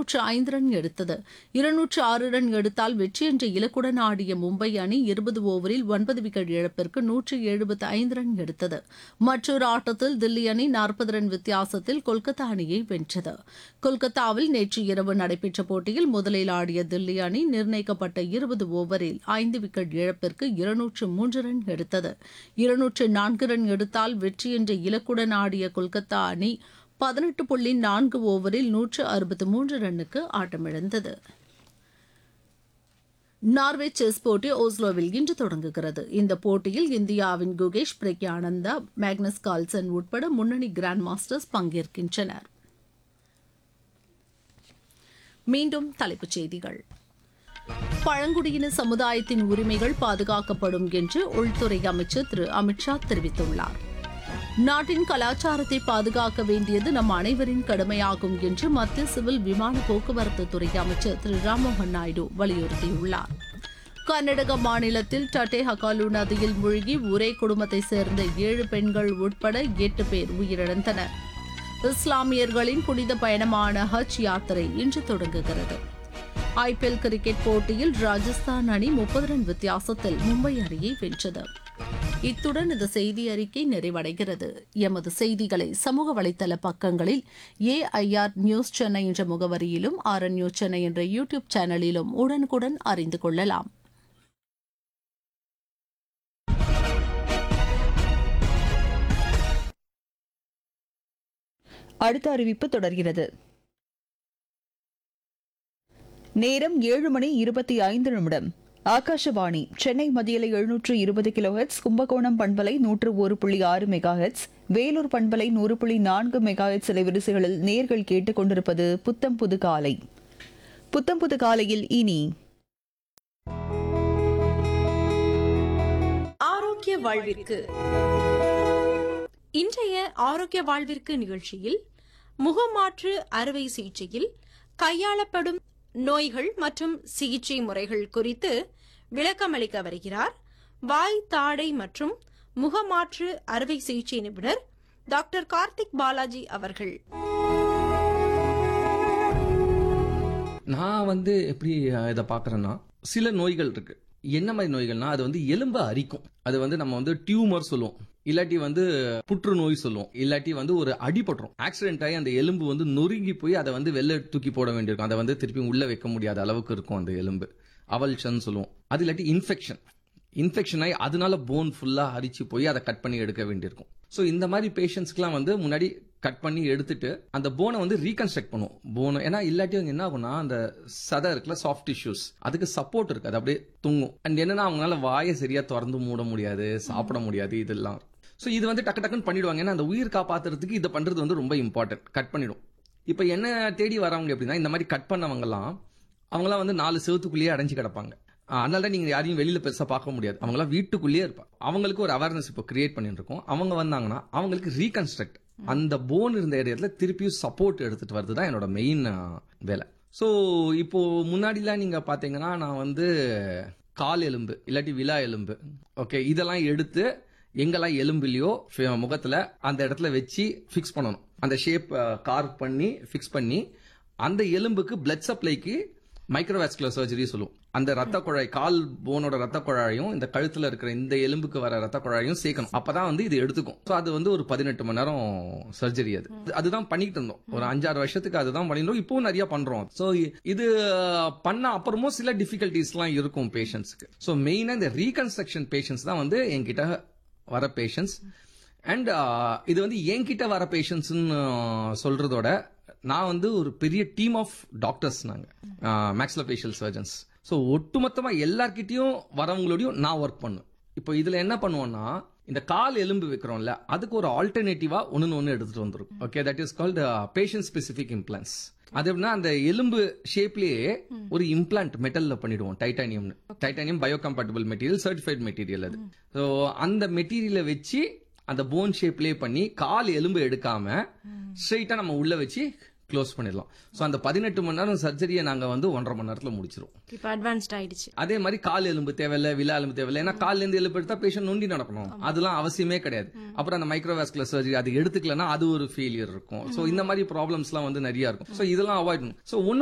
இருநூற்று ஐந்து ரன் எடுத்தது இருநூற்று ஆறு ரன் எடுத்தால் வெற்றி என்ற இலக்குடன் ஆடிய மும்பை அணி இருபது ஓவரில் ஒன்பது விக்கெட் இழப்பிற்கு நூற்று எழுபத்து ஐந்து ரன் எடுத்தது மற்றொரு ஆட்டத்தில் தில்லி அணி நாற்பது ரன் வித்தியாசத்தில் கொல்கத்தா அணியை வென்றது கொல்கத்தாவில் நேற்று இரவு நடைபெற்ற போட்டியில் முதலில் ஆடிய தில்லி அணி நிர்ணயிக்கப்பட்ட இருபது ஓவரில் ஐந்து விக்கெட் இழப்பிற்கு இருநூற்று மூன்று ரன் எடுத்தது இருநூற்று நான்கு ரன் எடுத்தால் வெற்றி என்ற இலக்குடன் ஆடிய கொல்கத்தா அணி பதினெட்டு புள்ளி நான்கு ஓவரில் நூற்று அறுபத்து மூன்று ரன்னுக்கு ஆட்டமிழந்தது நார்வே செஸ் போட்டி ஓஸ்லோவில் இன்று தொடங்குகிறது இந்த போட்டியில் இந்தியாவின் குகேஷ் பிரக்யானந்தா மேக்னஸ் கால்சன் உட்பட முன்னணி கிராண்ட் மாஸ்டர்ஸ் பங்கேற்கின்றனர் மீண்டும் தலைப்புச் செய்திகள் பழங்குடியின சமுதாயத்தின் உரிமைகள் பாதுகாக்கப்படும் என்று உள்துறை அமைச்சர் திரு அமித்ஷா தெரிவித்துள்ளார் நாட்டின் கலாச்சாரத்தை பாதுகாக்க வேண்டியது நம் அனைவரின் கடமையாகும் என்று மத்திய சிவில் விமான போக்குவரத்து துறை அமைச்சர் திரு ராம்மோகன் நாயுடு வலியுறுத்தியுள்ளார் கர்நாடக மாநிலத்தில் டட்டே ஹகாலு நதியில் மூழ்கி ஒரே குடும்பத்தைச் சேர்ந்த ஏழு பெண்கள் உட்பட எட்டு பேர் உயிரிழந்தனர் இஸ்லாமியர்களின் புனித பயணமான ஹஜ் யாத்திரை இன்று தொடங்குகிறது ஐபிஎல் கிரிக்கெட் போட்டியில் ராஜஸ்தான் அணி முப்பது ரன் வித்தியாசத்தில் மும்பை அணியை வென்றது இத்துடன் இந்த செய்தி அறிக்கை நிறைவடைகிறது எமது செய்திகளை சமூக வலைதள பக்கங்களில் ஏஐஆர் நியூஸ் சென்னை என்ற முகவரியிலும் ஆர் நியூஸ் சென்னை என்ற யூடியூப் சேனலிலும் உடனுக்குடன் அறிந்து கொள்ளலாம் அடுத்த அறிவிப்பு தொடர்கிறது நேரம் ஏழு மணி இருபத்தி ஐந்து நிமிடம் ஆகாஷவாணி சென்னை மதியலை எழுநூற்று இருபது கிலோஹெட்ஸ் கும்பகோணம் பண்பலை நூற்று ஒரு புள்ளி ஆறு மெகாஹெட்ஸ் வேலூர் பண்பலை நூறு புள்ளி நான்கு மெகாஹெட்ஸ் அலைவரிசைகளில் நேர்கள் கேட்டுக் கொண்டிருப்பது புத்தம் புது காலை புத்தம் புது காலையில் இனி ஆரோக்கிய வாழ்விற்கு இன்றைய ஆரோக்கிய வாழ்விற்கு நிகழ்ச்சியில் முகமாற்று அறுவை சிகிச்சையில் கையாளப்படும் நோய்கள் மற்றும் சிகிச்சை முறைகள் குறித்து விளக்கமளிக்க வருகிறார் வாய் தாடை மற்றும் முகமாற்று அறுவை சிகிச்சை நிபுணர் டாக்டர் கார்த்திக் பாலாஜி அவர்கள் நான் வந்து எப்படி அஹ், இதை பார்க்கறேன்னா சில நோய்கள் இருக்கு என்ன மாதிரி நோய்கள்னா அது வந்து எலும்பை அரிக்கும் அது வந்து நம்ம வந்து டியூமர் சொல்லுவோம் இல்லாட்டி வந்து புற்றுநோய் சொல்லுவோம் இல்லாட்டி வந்து ஒரு அடிபட்டுரும் ஆக்சிடென்ட் ஆகி அந்த எலும்பு வந்து நொறுங்கி போய் அதை வந்து வெளில தூக்கி போட வேண்டியிருக்கும் அதை வந்து திருப்பி உள்ள வைக்க முடியாத அளவுக்கு இருக்கும் அந்த எலும்பு அவல்ஷன் சொல்லுவோம் அது இல்லாட்டி இன்ஃபெக்ஷன் இன்ஃபெக்ஷன் ஆகி அதனால போன் ஃபுல்லா அரிச்சு போய் அதை கட் பண்ணி எடுக்க வேண்டியிருக்கும் ஸோ இந்த மாதிரி பேஷண்ட்ஸ்க்குலாம் வந்து முன்னாடி கட் பண்ணி எடுத்துட்டு அந்த போனை வந்து ரீகன்ஸ்ட்ரக்ட் பண்ணுவோம் போனை ஏன்னா இல்லாட்டி அவங்க என்ன ஆகும்னா அந்த சதை இருக்குல்ல சாஃப்ட் டிஷ்யூஸ் அதுக்கு சப்போர்ட் இருக்கு அது அப்படியே தூங்கும் அண்ட் என்னன்னா அவங்களால வாயை சரியா திறந்து மூட முடியாது சாப்பிட முடியாது இதெல்லாம் ஸோ இது வந்து டக்கு டக்குன்னு பண்ணிடுவாங்க ஏன்னா அந்த உயிர் காப்பாத்துறதுக்கு இதை பண்றது வந்து ரொம்ப இம்பார்ட்டன்ட் கட் பண்ணிடும் இப்போ என்ன தேடி வரவங்க எப்படின்னா இந்த மாதிரி கட் பண்ணவங்கலாம் அவங்களாம் வந்து நாலு செவத்துக்குள்ளேயே அடைஞ்சு கிடப்பாங்க ஆஹ் அதனால தான் நீங்க யாரையும் வெளியில பெருசா பார்க்க முடியாது அவங்களாம் வீட்டுக்குள்ளேயே இருப்பாங்க அவங்களுக்கு ஒரு அவேர்னஸ் இப்போ கிரியேட் பண்ணிட்டு இருக்கோம் அவங்க வந்தாங்கன்னா அவங்களுக்கு ரீகன்ஸ்ட்ரக்ட் அந்த போன் இருந்த இடத்துல திருப்பியும் சப்போர்ட் எடுத்துட்டு வரது தான் என்னோட மெயின் வேலை ஸோ இப்போ முன்னாடிலாம் நீங்க பாத்தீங்கன்னா நான் வந்து கால் எலும்பு இல்லாட்டி விலா எலும்பு ஓகே இதெல்லாம் எடுத்து எங்கெல்லாம் எலும்புலையோ ஃபி- முகத்துல அந்த இடத்துல வச்சு ஃபிக்ஸ் பண்ணணும் அந்த ஷேப் கார்வ் பண்ணி ஃபிக்ஸ் பண்ணி அந்த எலும்புக்கு பிளட் சப்ளைக்கு மைக்ரோவாஸ்குலர் சர்ஜரி சொல்லுவோம் அந்த ரத்த குழாய் கால் போனோட ரத்த குழாயும் இந்த கழுத்துல இருக்கிற இந்த எலும்புக்கு வர ரத்த குழாயும் சேர்க்கணும் அப்பதான் வந்து இது எடுத்துக்கும் ஸோ அது வந்து ஒரு பதினெட்டு மணி நேரம் சர்ஜரி அது அதுதான் பண்ணிட்டு இருந்தோம் ஒரு அஞ்சாறு வருஷத்துக்கு அதுதான் பண்ணிருந்தோம் இப்பவும் நிறைய பண்றோம் ஸோ இது பண்ண அப்புறமும் சில டிஃபிகல்டிஸ்லாம் இருக்கும் பேஷண்ட்ஸ்க்கு ஸோ மெயினா இந்த ரீகன்ஸ்ட்ரக்ஷன் பேஷண்ட்ஸ் தான் வந்து என்கிட்ட வர பேஷண்ட்ஸ் அண்ட் இது வந்து என்கிட்ட வர பேஷண்ட்ஸ்னு சொல்றதோட நான் வந்து ஒரு பெரிய டீம் ஆஃப் டாக்டர்ஸ் நாங்க மேக்ஸ்லோஃபேஷியல் சர்ஜன்ஸ் ஸோ ஒட்டுமொத்தமா எல்லார்கிட்டயும் வரவங்களோடையும் நான் ஒர்க் பண்ணுவேன் இப்போ இதுல என்ன பண்ணுவோம்னா இந்த கால் எலும்பு வைக்கிறோம்ல அதுக்கு ஒரு ஆல்டர்னேட்டிவா ஒன்னு ஒன்னு எடுத்துட்டு வந்துரும் okay that is called patient specific implants அது எப்படின்னா அந்த எலும்பு ஷேப்லயே ஒரு இம்ப்ளான்ட் மெட்டல்ல பண்ணிடுவோம் டைட்டானியம்னு titanium biocompatible material certified material அது ஸோ அந்த மெட்டீரியலை வச்சு அந்த போன் ஷேப்லயே பண்ணி கால் எலும்பு எடுக்காம ஸ்ட்ரெயிட்டா நம்ம உள்ள வச்சு க்ளோஸ் பண்ணிடலாம் ஸோ அந்த பதினெட்டு மணி நேரம் சர்ஜரியை நாங்க வந்து ஒன்றரை மணி நேரத்துல முடிச்சிருவோம் இப்ப அட்வான்ஸ்ட் ஆயிடுச்சு அதே மாதிரி கால் எலும்பு தேவையில்ல விலா எலும்பு தேவையில்ல ஏன்னா கால்ல இருந்து எலும்பு எடுத்தா பேஷண்ட் நொண்டி நடக்கணும் அதெல்லாம் அவசியமே கிடையாது அப்புறம் அந்த மைக்ரோவாஸ்குலர் சர்ஜரி அது எடுத்துக்கலன்னா அது ஒரு ஃபெயிலியர் இருக்கும் சோ இந்த மாதிரி ப்ராப்ளம்ஸ்லாம் வந்து நிறைய இருக்கும் சோ இதெல்லாம் அவாய்ட் பண்ணும் சோ ஒன்னு